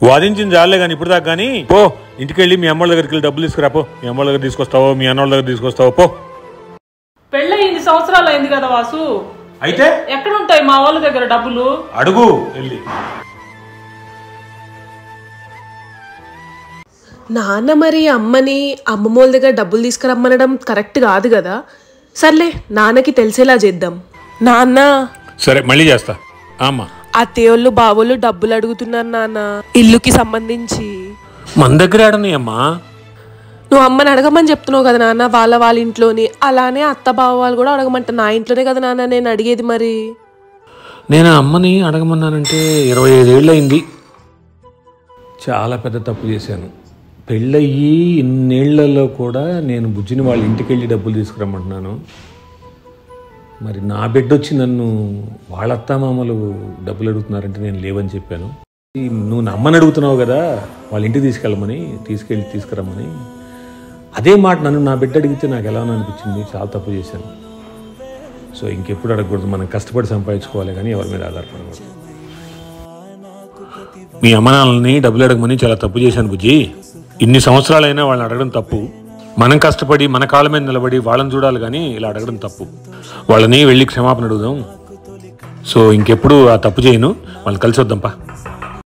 వాదించింది చాలే కానీ ఇప్పుడు దాకా కానీ పో ఇంటికి వెళ్ళి మీ అమ్మోళ్ళ దగ్గరికి వెళ్ళి డబ్బులు తీసుకురా పో మీ అమ్మోళ్ళ దగ్గర తీసుకొస్తావో మీ అన్నోళ్ళ దగ్గర తీసుకొస్తావో పో పెళ్ళి ఇన్ని సంవత్సరాలు అయింది కదా వాసు అయితే ఎక్కడ ఉంటాయి మా వాళ్ళ దగ్గర డబ్బులు అడుగు వెళ్ళి నాన్న మరి అమ్మని అమ్మమ్మోళ్ళ దగ్గర డబ్బులు తీసుకురమ్మనడం కరెక్ట్ కాదు కదా సర్లే నాన్నకి తెలిసేలా చేద్దాం నాన్న సరే మళ్ళీ చేస్తా ఆమా అత్తయ్యోళ్ళు బావోళ్ళు డబ్బులు అడుగుతున్నారు నాన్న ఇల్లుకి సంబంధించి మన దగ్గర ఆడని అమ్మా నువ్వు అమ్మని అడగమని చెప్తున్నావు కదా నాన్న వాళ్ళ వాళ్ళ ఇంట్లోని అలానే అత్త బావ వాళ్ళు కూడా అడగమంట నా ఇంట్లోనే కదా నాన్న నేను అడిగేది మరి నేను ఆ అమ్మని అడగమన్నానంటే ఇరవై ఐదేళ్ళు అయింది చాలా పెద్ద తప్పు చేశాను పెళ్ళయ్యి ఇన్నేళ్లలో కూడా నేను బుజ్జిని వాళ్ళ ఇంటికి వెళ్ళి డబ్బులు తీసుకురమ్మంటున్నాను మరి నా బిడ్డ వచ్చి నన్ను వాళ్ళ అత్తామామలు డబ్బులు అడుగుతున్నారంటే నేను లేవని చెప్పాను ఈ నువ్వు నా అమ్మని అడుగుతున్నావు కదా వాళ్ళ ఇంటికి తీసుకెళ్ళమని తీసుకెళ్ళి తీసుకురమ్మని అదే మాట నన్ను నా బిడ్డ అడిగితే నాకు ఎలా అనిపించింది చాలా తప్పు చేశాను సో ఇంకెప్పుడు అడగకూడదు మనం కష్టపడి సంపాదించుకోవాలి కానీ ఎవరి మీద ఆధారపడకూడదు మీ అమ్మనాన్నని డబ్బులు అడగమని చాలా తప్పు చేశాను బుజ్జి ఇన్ని సంవత్సరాలైనా వాళ్ళని అడగడం తప్పు మనం కష్టపడి మన కాళ్ళ మీద నిలబడి వాళ్ళని చూడాలి కానీ ఇలా అడగడం తప్పు వాళ్ళని వెళ్ళి క్షమాపణ అడుగుదాం సో ఇంకెప్పుడు ఆ తప్పు చేయను వాళ్ళని కలిసి వద్దాంపా